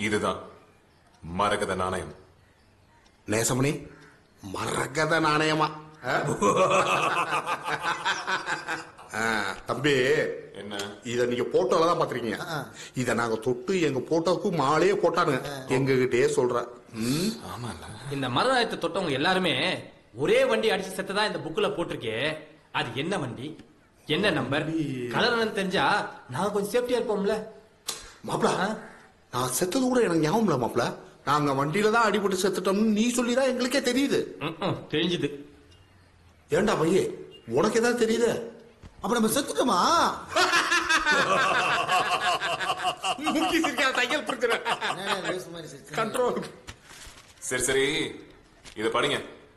இதுதான் மரகத நாணயம் நேசமணி மரகத நாணயமா ஆ? ஆ, தம்பி என்ன இத நீங்க போட்டோல தான் பாத்திருக்கீங்க இத நாங்க தொட்டு எங்க போட்டோக்கு மாலையே போட்டானுங்க எங்க கிட்டயே சொல்ற ம்? ஆமால இந்த மரநாயத்தை தொட்டவங்க எல்லாருமே ஒரே வண்டி அடிச்சு செத்ததா இந்த புக்ல போட்டிருக்கே அது என்ன வண்டி என்ன நம்பர் கலர் என்னன்னு தெரிஞ்சா நாங்க கொஞ்சம் சேஃப்டியா இருப்போம்ல மாப்ள நான் செத்தது கூட எனக்கு ஞாபகம் இல்ல மாப்ள நாங்க வண்டியில தான் அடிபட்டு செத்துட்டோம்னு நீ சொல்லிதான் எங்களுக்கே தெரியுது ம்ம், தெரிஞ்சுது ஏண்டா பையே உனக்கு ஏதாவது தெரியுது அப்ப நம்ம செத்துட்டோமா முக்கி சிரிக்காத தையல் பிரச்சனை கண்ட்ரோல் சரி சரி இத படிங்க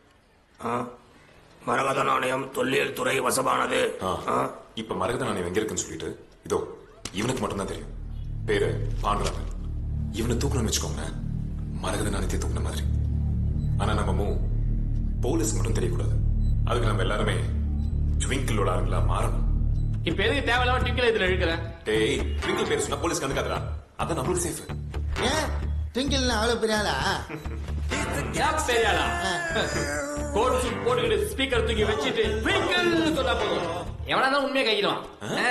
மரகத நாணயம் தொல்லியல் துறை வசமானது ஆ. ஆ. இப்ப மரகத நாணயம் எங்க இருக்குன்னு சொல்லிட்டு இதோ இவனுக்கு மட்டும்தான் தெரியும் பேரு பாண்டுரங்கன் இவனை தூக்கணும்னு வச்சுக்கோங்களேன் மரகத நாணயத்தை தூக்குன மாதிரி ஆனா நம்ம மூ போலீஸ் மட்டும் தெரியக்கூடாது அதுக்கு நம்ம எல்லாருமே ட்விங்கிளோட ஆளுங்களா மாறணும் இப்ப எதுக்கு தேவையில்லாம டிங்கில இதுல இழுக்கிற டேய் ட்விங்கிள் பேர் சொன்னா போலீஸ் கண்டுக்காதடா அதான் நம்மளுக்கு சேஃப் ஏன் ட்விங்கிள் அவ்வளவு பெரிய ஆளா யார் பெரியாளா கோட் சூட் போட்டுக்கிட்டு ஸ்பீக்கர் தூக்கி வச்சுட்டு ட்விங்கிள்னு சொன்னா போதும் எவனா தான் உண்மையை கையிடுவான் ஆ.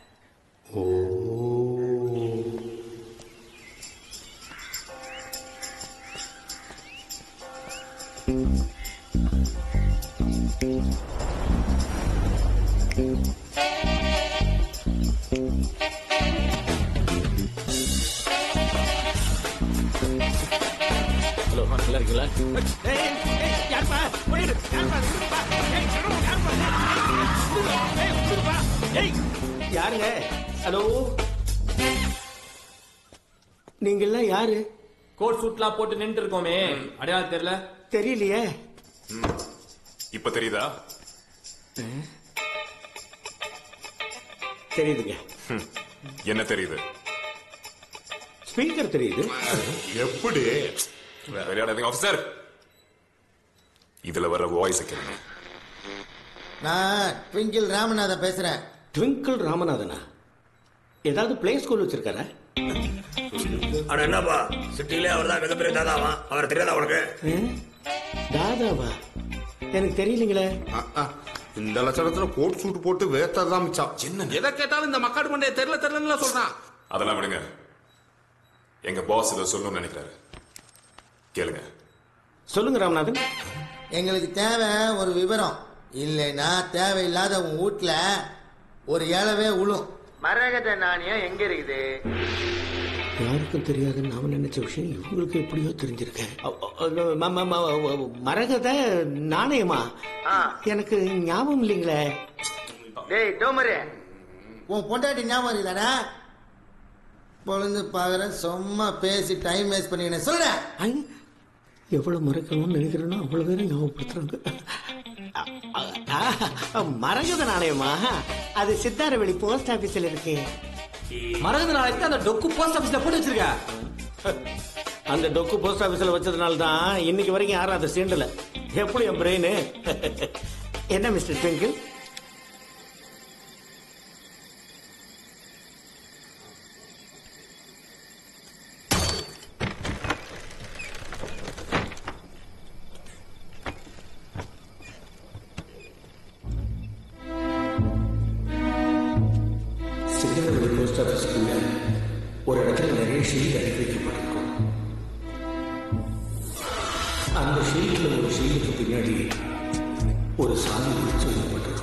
ஹலோ நல்லா இருக்கீங்களா யாருங்க ஹலோ நீங்க எல்லாம் யாரு கோட் சூட்லாம் போட்டு நின்று இருக்கோமே அடையாளம் தெரியல தெரியலையே இப்ப தெரியுதா தெரியுதுங்க ஹம். என்ன தெரியுது ஸ்பீக்கர் தெரியுது எப்படி விளையாடாதீங்க ஆஃபீஸர் இதுல வர வாய்ஸ் கேளுங்க நான் ட்விங்கிள் ராமநாதன் பேசுறேன் ட்விங்கிள் ராமநாதனா ஏதாவது பிளே ஸ்கூல் வச்சிருக்காரா அட என்னப்பா சிட்டிலே அவர் தான் மிகப்பெரிய தாதாவா அவர் தெரியாதா உனக்கு ம்? தாதாவா எனக்கு தெரியலீங்களே ஆ, ஆ. இந்த லட்சணத்துல கோட் சூட் போட்டு வேத்ததான் மிச்சம் என்ன எதை கேட்டாலும் இந்த மக்காடு மண்டைய தெரியல தெரியல சொல்றான் அதெல்லாம் விடுங்க எங்க பாஸ் இதை சொல்லணும்னு நினைக்கிறாரு கேளுங்க சொல்லுங்க ராமநாதன் எங்களுக்கு தேவை ஒரு விவரம் இல்லைன்னா தேவையில்லாத உன் வீட்ல ஒரு இலவே உளும் மரகத நாணயம் எங்க இருக்குது யாருக்கும் தெரியாதுன்னு நாம நினைச்ச விஷயம் இவங்களுக்கு எப்படியோ தெரிஞ்சிருக்கேன் அ, அ, ம- ம- ம- மரகத நாணயமா எனக்கு ஞாபகம் இல்லைங்களே டேய் டோமரு உன் பொண்டாட்டி ஞாபகம் இருக்குதாடா பொழுது பாக்குறேன் சும்மா பேசி டைம் வேஸ்ட் பண்ணிக்கினேன் சொல்லுடா ஐ, எவ்வளவு மறக்கணும்னு நினைக்கிறேனோ அவ்வளவு பேரும் ஞாபகப்படுத்துறாங்க அ, அ, அ, மரகத நாணயமா அது சித்தாரவெளி போஸ்ட் ஆபீஸ்ல இருக்கு மரகத நாளைக்கு அந்த டொக்கு போஸ்ட் ஆபீஸ்ல போட்டு வச்சிருக்க அந்த டொக்கு போஸ்ட் ஆபீஸ்ல வச்சதுனால தான் இன்னைக்கு வரைக்கும் யாரும் அதை சீண்டல எப்படி என் பிரெயின் என்ன மிஸ்டர் ட்விங்கிள் சித்தாரவெளி போஸ்ட் ஆபீஸ்க்குள்ள ஒரு இடத்துல நிறைய ஷீல்டு அடுக்கி வைக்கப்பட்டிருக்கும் அந்த ஷீல்டில் ஒரு ஷீல்டுக்கு பின்னாடி ஒரு சாமி வச்சு வைக்கப்பட்டிருக்கும்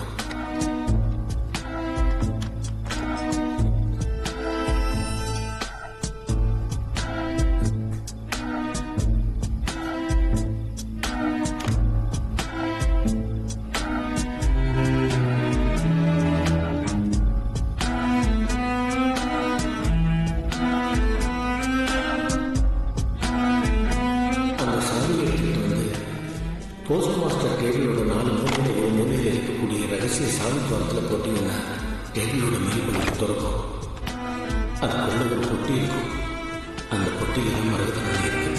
அந்த சாமியை எடுத்துட்டு வந்து போஸ்ட் மாஸ்டர் டேபிளோட நாலு மூலையில ஒரு மூலையில் இருக்கக்கூடிய ரகசிய சாமி துவாரத்தில் போட்டீங்கன்னா டேபிளோட மேல்பகுதி திறக்கும் அதுக்குள்ள ஒரு பொட்டி இருக்கும் அந்த பொட்டியில தான் மரகத நாணயம் இருக்கு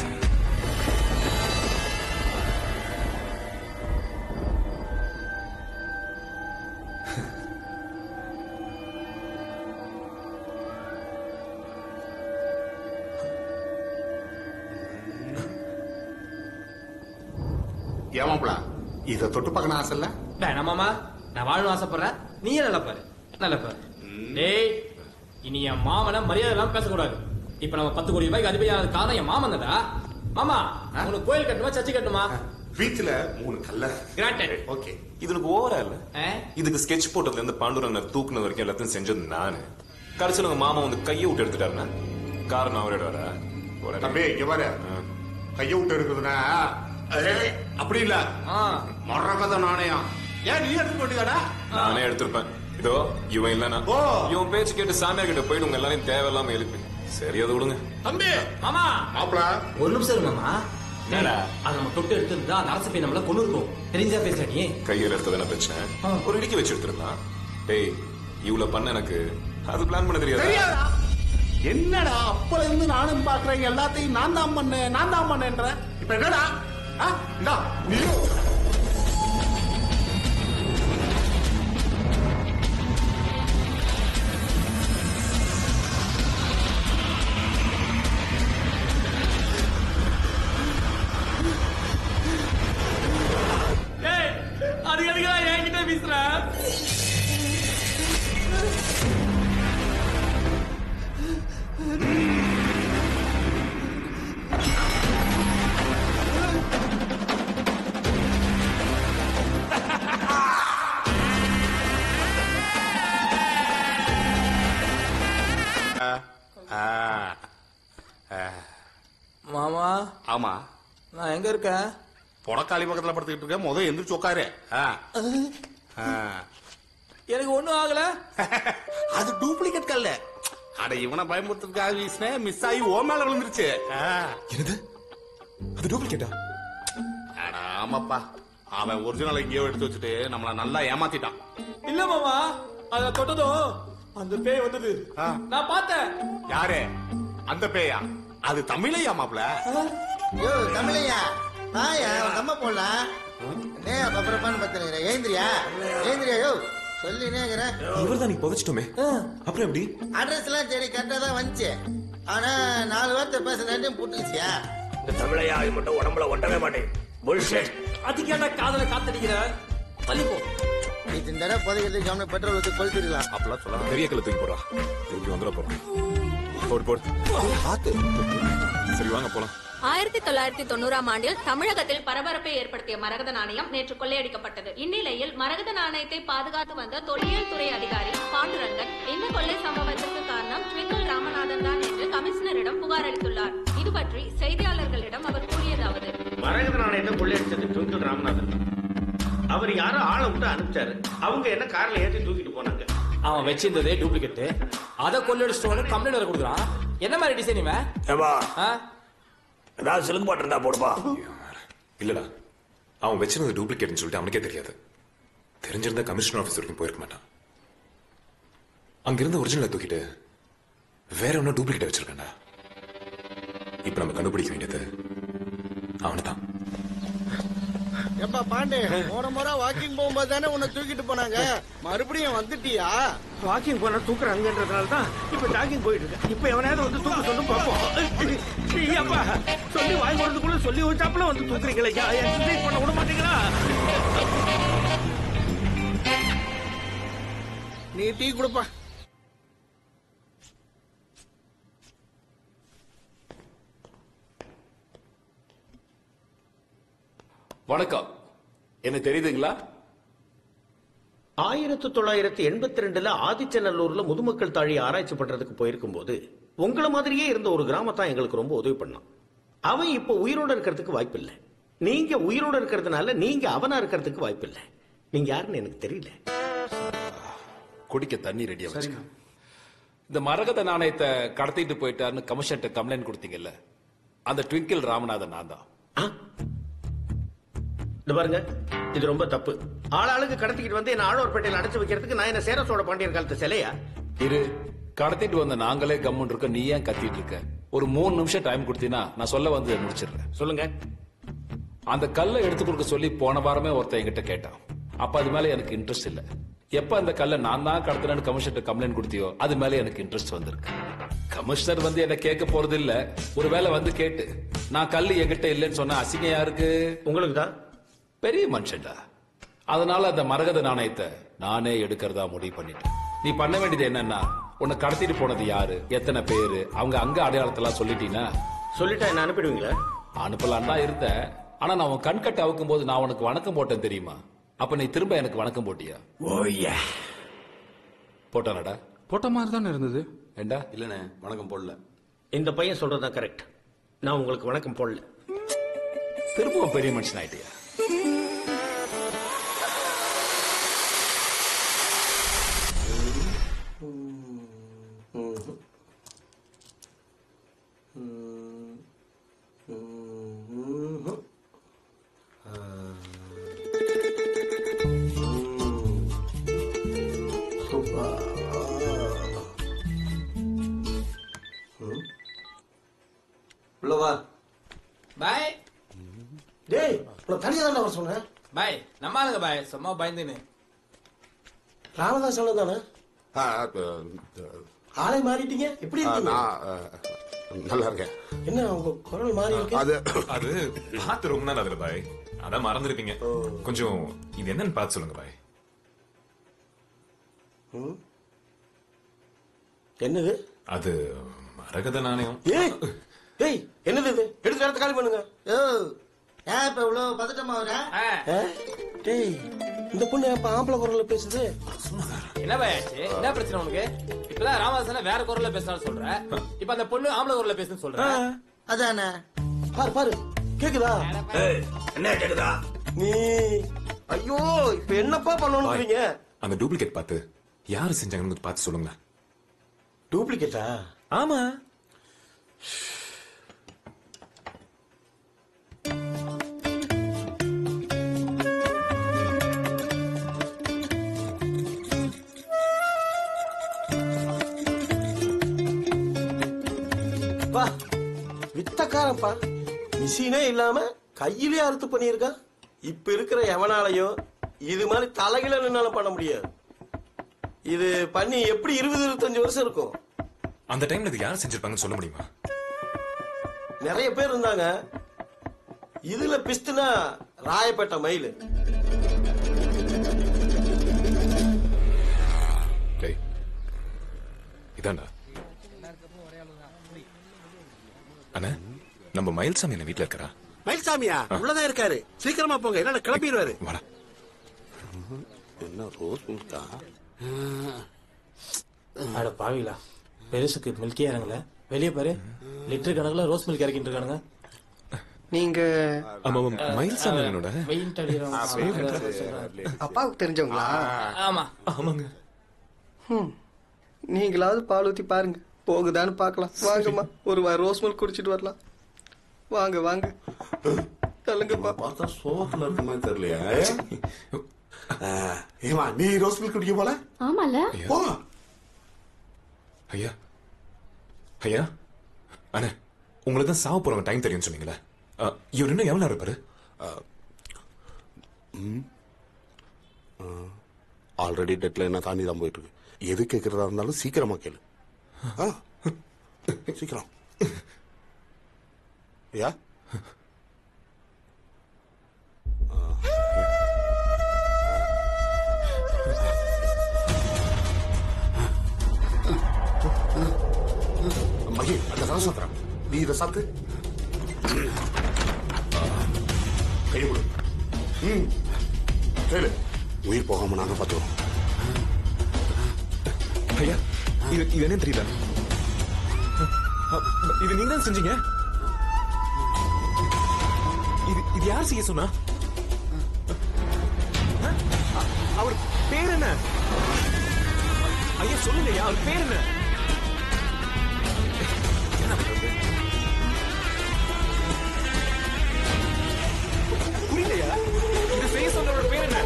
ஏன் மாப்பிள இதை தொட்டு பார்க்கணும் ஆசை இல்ல வேணாம் மாமா நான் வாழணும் ஆசைப்படுறேன் நீயே நல்லா பாரு நல்லா பாரு டேய் இனி என் மாமனை மரியாதை இல்லாம பேசக்கூடாது இப்ப நம்ம பத்து கோடி ரூபாய்க்கு அதிபதியான காரணம் என் மாமன் தான்டா மாமா உனக்கு கோயில் கட்டணுமா சர்ச்சை கட்டணுமா பீச்ல மூணு கல்ல Granted. ஓகே இது எனக்கு ஓவரா இல்ல ஆ? இதுக்கு ஸ்கெட்ச் போட்டதுல இருந்து பாண்டுரங்க தூக்குன வரைக்கும் எல்லாத்தையும் செஞ்சது நானு கடைசியில் உங்க மாமா வந்து கையை விட்டு எடுத்துட்டாருன்னா காரணம் அவரோட வர தம்பி இங்க பாரு கைய விட்டு எடுக்குதுன்னா ஏய், அப்படி இல்ல ஆ. மரகத நாணயம் ஏன் நீ எடுக்க வேண்டியதாடா நானே எடுத்திருப்பேன் இதோ இவன் இல்லனா ஓ. இவன் பேச்சு கேட்டு சாமியார் கிட்ட போயிட்டு உங்க எல்லாரையும் தேவையில்லாம எழுப்பி சரி அதை விடுங்க தம்பி மாமா மாப்பிள ஒரு நிமிஷம் இரு மாமா என்னடா? அதை நம்ம தொட்டு எடுத்திருந்தா அந்த அரசு போய் நம்மள கொண்டு இருக்கும் தெரிஞ்சா பேசுற நீ கையில் எடுத்தது என்ன பிரச்சனை ஆ. ஒரு இடுக்கி வச்சு எடுத்திருந்தான் டேய் இவ்வளவு பண்ண எனக்கு அது பிளான் பண்ண தெரியாது தெரியாதா என்னடா அப்பல இருந்து நானும் பாக்குறேன் எல்லாத்தையும் நான் தான் பண்ணேன் நான் தான் பண்ணேன்ற இப்ப என்னடா ஆ? இந்தா, நீயும் டேய் அது எதுக்கு என்கிட்ட பேசுற ஆ, ஆ, மாமா ஆமா நான் எங்க இருக்கேன் புடக்காளி பக்கத்துல படுத்துக்கிட்டு இருக்க முத எந்திரிச்சு உட்காரு ஆ. ஆ. எனக்கு ஒண்ணும் ஆகல அது டூப்ளிகேட் கல்ல அட இவனை பயமுறுத்துறதுக்காக வீசினேன் மிஸ் ஆகி ஓ மேல விழுந்துருச்சு ஆ. என்னது அது டூப்ளிகேட்டா அட ஆமாப்பா அவன் ஒரிஜினல் எங்கேயோ எடுத்து வச்சுட்டு நம்மள நல்லா ஏமாத்திட்டான் இல்ல மாமா அத தொட்டதும் அந்த பேய் வந்தது ஆ. நான் பார்த்தேன் யாரு அந்த பேயா அது தமிழையா மாப்ள யோ தமிழையா வாயா உன் அம்மா போடலாம் நே பப்பரப்பான்னு பத்துனுங்கிற ஏந்திரியா ஏந்திரியா யோ சொல்லினே இருக்கிறேன் இவர் தான் நீ புதைச்சிட்டோமே அப்புறம் எப்படி அட்ரஸ் எல்லாம் சரி கரெக்டா தான் வந்துச்சு ஆனா நாலு வார்த்தை பேசுறதாட்டும் புட்டுச்சியா இந்த தமிழையா இது மட்டும் உடம்புல ஒட்டவே மாட்டேன் புல்ஷெட் அதுக்கு என்ன காதல காத்தடிக்கிற தள்ளிப்போ நீ இந்த தடவை புதைக்கிறதுக்கு கவனம் பெட்ரோல் ஊற்றி கொளுத்திடலாம் அப்பெல்லாம் சொல்ல பெரிய கல்ல தூக்கி போடுறா திருப்பி வந்துட போறோம் போடு போடு சரி வாங்க போலாம் ஆயிரத்தி தொள்ளாயிரத்தி தொண்ணூறாம் ஆண்டில் தமிழகத்தில் பரபரப்பை ஏற்படுத்திய மரகத நாணயம் நேற்று கொள்ளையடிக்கப்பட்டது இந்நிலையில் மரகத நாணயத்தை பாதுகாத்து வந்த தொல்லியல் துறை அதிகாரி பாண்டுரங்கன் இந்த கொள்ளை சம்பவத்திற்கு காரணம் ட்விங்கிள் ராமநாதன் தான் என்று கமிஷனரிடம் புகார் அளித்துள்ளார் இது பற்றி செய்தியாளர்களிடம் அவர் கூறியதாவது மரகத நாணயத்தை கொள்ளையடிச்சது ட்விங்கிள் ராமநாதன் அவர் யாரோ ஆளை விட்டு அனுப்பிச்சாரு அவங்க என்ன கார்ல ஏத்தி தூக்கிட்டு போனாங்க அவன் வச்சிருந்ததே டூப்ளிகேட் அத கொள்ளடிச்சிட்டோன்னு கம்ப்ளைண்ட் வர கொடுக்குறான் என்ன மாதிரி டிசைன் இவன் ஏப்பா ஆ? ஏதாவது சிலுக்கு பாட்டு இருந்தா போடுப்பா இல்லடா அவன் வச்சிருந்தது டூப்ளிகேட்னு சொல்லிட்டு அவனுக்கே தெரியாது தெரிஞ்சிருந்தா கமிஷனர் ஆஃபீஸ் வரைக்கும் போயிருக்க மாட்டான் அங்கிருந்த ஒரிஜினலை தூக்கிட்டு வேற ஒன்னும் டூப்ளிகேட் வச்சிருக்கேன்டா இப்ப நம்ம கண்டுபிடிக்க வேண்டியது அவனை தான் எப்பா பாண்டே போன முறை வாக்கிங் போகும்போது தானே உன்னை தூக்கிட்டு போனாங்க மறுபடியும் வந்துட்டியா வாக்கிங் போனா தூக்குறாங்கன்றதுனால தான் இப்ப ஜாக்கிங் போயிட்டு இருக்கேன் இப்ப எவனாவது வந்து தூக்க சொல்லி பார்ப்போம் அப்பா சொல்லி வாங்கி வரதுக்குள்ள சொல்லி வச்சாப்புல வந்து தூக்குறீங்களே எக்ஸசைஸ் பண்ண விட மாட்டீங்களா நீ டீ கொடுப்பா வணக்கம் என்ன தெரியுதுங்களா ஆயிரத்தி தொள்ளாயிரத்தி எண்பத்தி ரெண்டுல ஆதிச்சநல்லூர்ல முதுமக்கள் தாழி ஆராய்ச்சி பண்றதுக்கு போயிருக்கும் போது உங்களை மாதிரியே இருந்த ஒரு கிராமத்தான் எங்களுக்கு ரொம்ப உதவி பண்ணான் அவன் இப்ப உயிரோட இருக்கிறதுக்கு வாய்ப்பில்லை நீங்க உயிரோட இருக்கிறதுனால நீங்க அவனா இருக்கிறதுக்கு வாய்ப்பில்லை நீங்க யாருன்னு எனக்கு தெரியல குடிக்க தண்ணி ரெடியா வச்சுக்க இந்த மரகத நாணயத்தை கடத்திட்டு போயிட்டாருன்னு கமிஷன்ட்ட கம்ப்ளைண்ட் கொடுத்தீங்கல்ல அந்த ட்விங்கிள் ராமநாதன் நான் தான் ஆ? இந்த பாருங்க இது ரொம்ப தப்பு ஆளாளுக்கு கடத்திக்கிட்டு வந்து என்ன ஆழ்வார்பேட்டையில் அடைச்சு வைக்கிறதுக்கு நான் என்ன சேர சோழ பாண்டியன் காலத்து சிலையா இரு கடத்திட்டு வந்த நாங்களே கம்முன் இருக்க நீ ஏன் கத்திட்டு இருக்க ஒரு மூணு நிமிஷம் டைம் கொடுத்தீங்கன்னா நான் சொல்ல வந்து முடிச்சிடுறேன் சொல்லுங்க அந்த கல்லை எடுத்து கொடுக்க சொல்லி போன வாரமே ஒருத்தன் என்கிட்ட கேட்டான் அப்ப அது மேல எனக்கு இன்ட்ரெஸ்ட் இல்ல எப்ப அந்த கல்லை நான் தான் கடத்தினு கமிஷனர் கம்ப்ளைண்ட் கொடுத்தியோ அது மேல எனக்கு இன்ட்ரெஸ்ட் வந்திருக்கு கமிஷனர் வந்து என்ன கேட்க போறது இல்ல ஒருவேளை வந்து கேட்டு நான் கல்லு என்கிட்ட இல்லைன்னு சொன்னா அசிங்கம் யாருக்கு உங்களுக்கு தான் பெரிய மனுஷன்டா அதனால அந்த மரகத நாணயத்தை நானே எடுக்கிறதா முடிவு பண்ணிட்டேன் நீ பண்ண வேண்டியது என்னன்னா உன்னை கடத்திட்டு போனது யாரு எத்தனை பேரு அவங்க அங்க அடையாளத்தெல்லாம் சொல்லிட்டீங்கன்னா சொல்லிட்டா என்ன அனுப்பிடுவீங்களா அனுப்பலாம் தான் இருந்தேன் ஆனா நான் உன் கண்கட்டை அவுக்கும் போது நான் உனக்கு வணக்கம் போட்டேன் தெரியுமா அப்ப நீ திரும்ப எனக்கு வணக்கம் போட்டியா ஓய்யா போட்டானடா போட்ட மாதிரி தானே இருந்தது ஏண்டா இல்லண்ணே வணக்கம் போடல இந்த பையன் சொல்றதுதான் கரெக்ட் நான் உங்களுக்கு வணக்கம் போடல திரும்பவும் பெரிய மனுஷன் ஆயிட்டியா உள்ளவா பாய் டேய் உன்னை தனியா தானே வர சொன்னேன் பாய் நம்மளுங்க பாய் சும்மா பயந்துன்னு ராமதாஸ் தானே ஆளை மாறிட்டீங்க எப்படி இருக்கீங்க நல்லா இருக்கேன் என்ன உங்க குரல் மாறி இருக்கு அது அது பார்த்து ரொம்ப நாள் அதுல பாய் அதான் மறந்துருப்பீங்க கொஞ்சம் இது என்னன்னு பார்த்து சொல்லுங்க பாய் என்னது அது மரகத நாணயம் ஏய் ஏய் என்னது இது எடுத்து இடத்த காலி பண்ணுங்க யோ ஏன் இப்ப இவ்வளவு பதட்டமா வர ஆ, ஆ? டேய் இந்த பொண்ணு அப்ப ஆம்பளை குரல்ல பேசுது என்ன பாய் ஆச்சு என்ன பிரச்சனை உனக்கு இப்பதான் ராமதாசன வேற குரல்ல பேசினாலும் சொல்ற இப்ப அந்த பொண்ணு ஆம்பளை குரல்ல பேசுன்னு சொல்ற அதானே பாரு பாரு கேக்குதா என்ன கேக்குதா நீ ஐயோ இப்ப என்னப்பா பண்ணணும்ன்றீங்க அந்த டூப்ளிகேட் பார்த்து யாரு செஞ்சாங்கன்னு பார்த்து சொல்லுங்க டூப்ளிகேட்டா ஆமா பா வித்தக்காரன்ப்பா மிஷினே இல்லாம கையிலே அறுத்து பண்ணியிருக்கா இப்ப இருக்கிற எவனாலையும் இது மாதிரி தலைகில நின்னாலும் பண்ண முடியாது இது பண்ணி எப்படி இருபது இருபத்தஞ்சு வருஷம் இருக்கும் அந்த டைம்ல இது யார் செஞ்சிருப்பாங்கன்னு சொல்ல முடியுமா நிறைய பேர் இருந்தாங்க இதுல பிஸ்துனா ராயப்பேட்டை மயில் டேய் இதாண்டா அண்ணா நம்ம மயில்சாமி என்ன வீட்ல இருக்கறா மயில்சாமியா உள்ளதான் இருக்காரு சீக்கிரமா போங்க இல்ல கிளம்பிடுவாரு வாடா என்ன ரோஸ் மில்கா அட பாவிலா பெருசுக்கு மில்கே இறங்கல வெளியே பாரு லிட்டர் கணக்குல ரோஸ் மில்க் இறக்கிட்டு இருக்கானுங்க நீங்க ஆமா ஆமா, மயில்சாமி என்னோட வெயின்ட் அடிக்கிறவங்க. அப்பாவுக்கு தெரிஞ்சவங்களா ஆமா ஆமாங்க ஹம். நீங்களாவது பால் ஊத்தி பாருங்க போகுதான்னு பார்க்கலாம் வாங்கம்மா ஒரு வா- ரோஸ் மில்க் குடிச்சிட்டு வரலாம் வாங்க வாங்க தள்ளுங்கப்பா பார்த்தா சோத்துல இருக்க மாதிரி தெரியலையா ஏமா நீ ரோஸ் மில்க் குடிக்க போல ஆமால போங்க ஐயா ஐயா அண்ணே உங்களுக்கு தான் சாவ போறவங்க டைம் தெரியும் சொன்னீங்களே அஹ், இவர் இன்னும் எவ்வளவு நேரம் இருப்பாரு ஆல்ரெடி டெட்ல என்ன தாண்டி தான் போயிட்டு இருக்கு எது கேட்கறதா இருந்தாலும் சீக்கிரமா கேளு ஆ? சீக்கிரம் யா மகி அந்த சரஸ்வத்திரம் நீ இதை சாப்பிட்டு கை கொடு ம் கேளு உயிர் போகாம நாங்க பார்த்துக்கிறோம் ஐயா இது இது என்ன தெரியல அஹ், இது நீங்க தான் செஞ்சீங்க இது இது யார் செய்ய சொன்னா அஹ், அ- அவர் பேர் என்ன ஐயா சொல்லுங்க ஐயா அவர் பேர் என்ன என்ன பண்றது? புரியலையா இது செய்ய சொன்னவரோட பேர் என்ன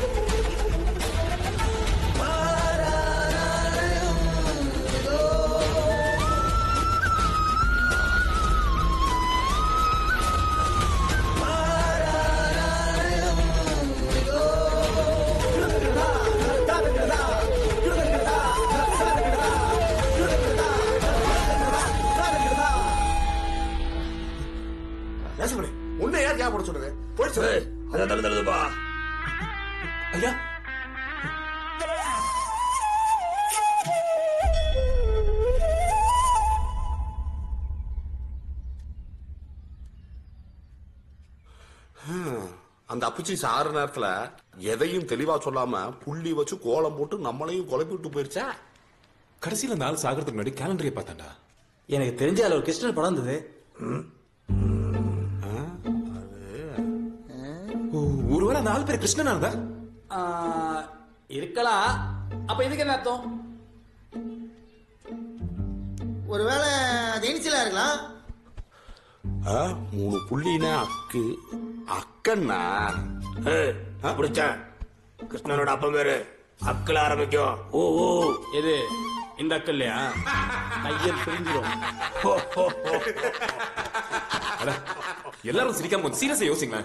நேசமணி உன்னை யார் ஞாபகம் சொன்னது போய் சொல்லு அதை தள்ளு தள்ளுதுப்பா ஐயா அந்த அப்புச்சி சாறு நேரத்துல எதையும் தெளிவா சொல்லாம புள்ளி வச்சு கோலம் போட்டு நம்மளையும் குழப்பி விட்டு போயிருச்சா கடைசியில அந்த ஆள் சாகிறதுக்கு முன்னாடி கேலண்டரையே பார்த்தான்டா எனக்கு தெரிஞ்ச அதுல ஒரு கிருஷ்ணன் படம் இருந்தது ஓ, ஒருவேளை அந்த ஆள் பேர் கிருஷ்ணனா இருந்தா ஆ, இருக்கலாம் அப்ப இதுக்கு என்ன அர்த்தம் ஒருவேளை அது இனிச்சலா இருக்கலாம் ஆ, மூணு புள்ளினா அக்கு அக்கன்னா ஏய், பிடிச்சேன் கிருஷ்ணனோட அப்பன் பேரு அக்கில் ஆரம்பிக்கும் ஓ ஓ எது இந்த அக்கல் இல்லையா கையில் பிரிஞ்சிடும் அட, எல்லாரும் சிரிக்காம கொஞ்சம் சீரியஸா யோசிங்களேன்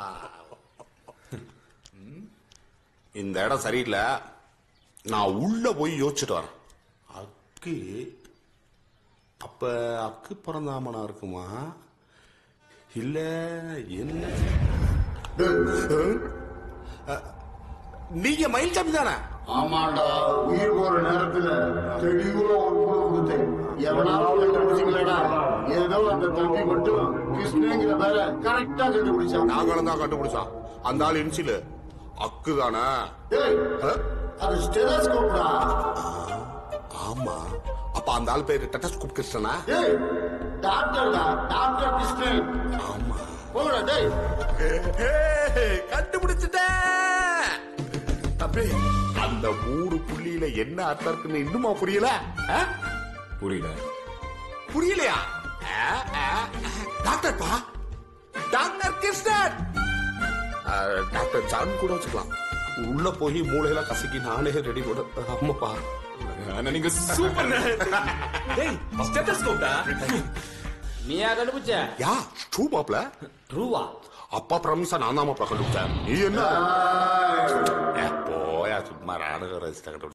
இந்த இடம் சரியில்லை நான் உள்ள போய் யோசிச்சுட்டு வரேன் அக்கு அப்ப அக்கு பிறந்தாமனா இருக்குமா இல்ல என்ன அஹ், நீங்க மயில் சாமி தானே ஆமாண்டா உயிர் போற நேரத்துல தெளிவா ஒரு குழு கொடுத்து எவனாலும் கண்டுபிடிச்சிங்களடா ஏதோ அந்த தம்பி மட்டும் கிருஷ்ணங்கிற பேர கரெக்டா கண்டுபிடிச்சான் நாங்களும் தான் கண்டுபிடிச்சோம் அந்த ஆள் இன்சிலு அக்கு தானே ஏய், அது ஸ்டெலாஸ்கோப்டா ஆமா அப்ப அந்த ஆள் பேரு டெட்டஸ்கோப் கிருஷ்ணனா ஏய் டாக்டர்டா டாக்டர் கிருஷ்ணன் ஆமா போங்கடா டேய் கண்டுபிடிச்சிட்டேன் தம்பி அந்த மூணு புள்ளியில என்ன அர்த்தம் இருக்குன்னு இன்னுமா புரியல ஆ? புரியல புரியலையா ஆ, ஆ, ஆ. டாக்டர் பா டாக்டர் கிருஷ்ணன் ஆ, டாக்டர் ஜான் கூட வச்சுக்கலாம் உள்ள போய் மூளையில கசக்கி நானே ரெடி கூட ஆமாப்பா ஆனா நீங்க சூப்பர் டேய் ஸ்டெத்தஸ்கோப்டா நீயா கண்டுபிடிச்ச யா ட்ரூ மாப்ள ட்ரூவா அப்பா பிரமிசா நான் தான் மாப்ள கண்டுபிடிச்சேன் நீ என்ன ஏ, போயா சும்மா ராணுவ ரசித்த